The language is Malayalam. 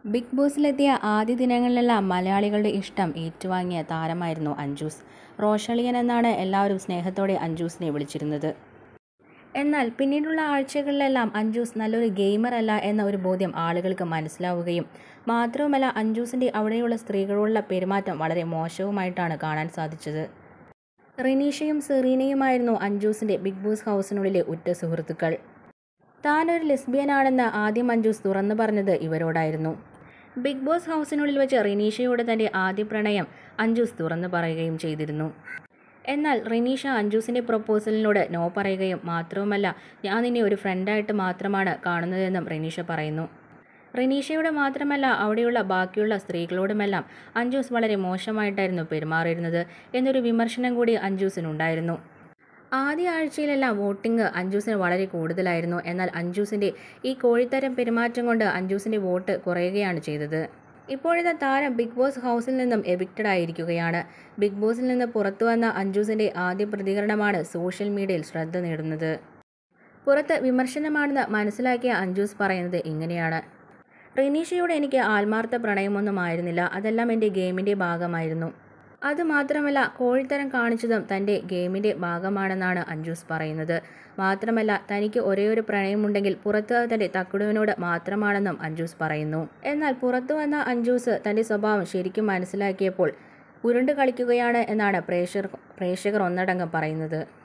ബിഗ് ബോസിലെത്തിയ ആദ്യ ദിനങ്ങളിലെല്ലാം മലയാളികളുടെ ഇഷ്ടം ഏറ്റുവാങ്ങിയ താരമായിരുന്നു അഞ്ജൂസ് റോഷളിയൻ എന്നാണ് എല്ലാവരും സ്നേഹത്തോടെ അഞ്ജൂസിനെ വിളിച്ചിരുന്നത് എന്നാൽ പിന്നീടുള്ള ആഴ്ചകളിലെല്ലാം അഞ്ജൂസ് നല്ലൊരു ഗെയിമർ അല്ല എന്ന ഒരു ബോധ്യം ആളുകൾക്ക് മനസ്സിലാവുകയും മാത്രവുമല്ല അഞ്ജൂസിൻ്റെ അവിടെയുള്ള സ്ത്രീകളോടുള്ള പെരുമാറ്റം വളരെ മോശവുമായിട്ടാണ് കാണാൻ സാധിച്ചത് റിനീഷയും സെറീനയുമായിരുന്നു അഞ്ജൂസിൻ്റെ ബിഗ് ബോസ് ഹൗസിനുള്ളിലെ ഉറ്റ സുഹൃത്തുക്കൾ താൻ ഒരു ലെസ്ബിയനാണെന്ന് ആദ്യം അഞ്ജൂസ് തുറന്നു പറഞ്ഞത് ഇവരോടായിരുന്നു ബിഗ് ബോസ് ഹൗസിനുള്ളിൽ വെച്ച് റിനീഷയോട് തൻ്റെ ആദ്യ പ്രണയം അഞ്ജൂസ് തുറന്നു പറയുകയും ചെയ്തിരുന്നു എന്നാൽ റിനീഷ അഞ്ജൂസിൻ്റെ പ്രൊപ്പോസലിനോട് നോ പറയുകയും മാത്രവുമല്ല ഞാൻ നിന്നെ ഒരു ഫ്രണ്ടായിട്ട് മാത്രമാണ് കാണുന്നതെന്നും റിനീഷ പറയുന്നു റിനീഷയോട് മാത്രമല്ല അവിടെയുള്ള ബാക്കിയുള്ള സ്ത്രീകളോടുമെല്ലാം അഞ്ജൂസ് വളരെ മോശമായിട്ടായിരുന്നു പെരുമാറിയിരുന്നത് എന്നൊരു വിമർശനം കൂടി അഞ്ജൂസിനുണ്ടായിരുന്നു ആദ്യ ആഴ്ചയിലെല്ലാം വോട്ടിംഗ് അഞ്ജൂസിന് വളരെ കൂടുതലായിരുന്നു എന്നാൽ അഞ്ജൂസിൻ്റെ ഈ കോഴിത്തരം പെരുമാറ്റം കൊണ്ട് അഞ്ജൂസിൻ്റെ വോട്ട് കുറയുകയാണ് ചെയ്തത് ഇപ്പോഴത്തെ താരം ബിഗ് ബോസ് ഹൗസിൽ നിന്നും എവിക്റ്റഡ് ആയിരിക്കുകയാണ് ബിഗ് ബോസിൽ നിന്ന് പുറത്തു വന്ന അഞ്ജൂസിൻ്റെ ആദ്യ പ്രതികരണമാണ് സോഷ്യൽ മീഡിയയിൽ ശ്രദ്ധ നേടുന്നത് പുറത്ത് വിമർശനമാണെന്ന് മനസ്സിലാക്കിയ അഞ്ജൂസ് പറയുന്നത് ഇങ്ങനെയാണ് റിനീഷയോട് എനിക്ക് ആത്മാർത്ഥ പ്രണയമൊന്നും ആയിരുന്നില്ല അതെല്ലാം എൻ്റെ ഗെയിമിൻ്റെ ഭാഗമായിരുന്നു അതുമാത്രമല്ല കോഴിത്തരം കാണിച്ചതും തൻ്റെ ഗെയിമിൻ്റെ ഭാഗമാണെന്നാണ് അഞ്ജൂസ് പറയുന്നത് മാത്രമല്ല തനിക്ക് ഒരേയൊരു പ്രണയമുണ്ടെങ്കിൽ പുറത്ത് തൻ്റെ തക്കുടുവിനോട് മാത്രമാണെന്നും അഞ്ജൂസ് പറയുന്നു എന്നാൽ പുറത്തു വന്ന അഞ്ജൂസ് തൻ്റെ സ്വഭാവം ശരിക്കും മനസ്സിലാക്കിയപ്പോൾ ഉരുണ്ട് കളിക്കുകയാണ് എന്നാണ് പ്രേക്ഷകർ പ്രേക്ഷകർ ഒന്നടങ്കം പറയുന്നത്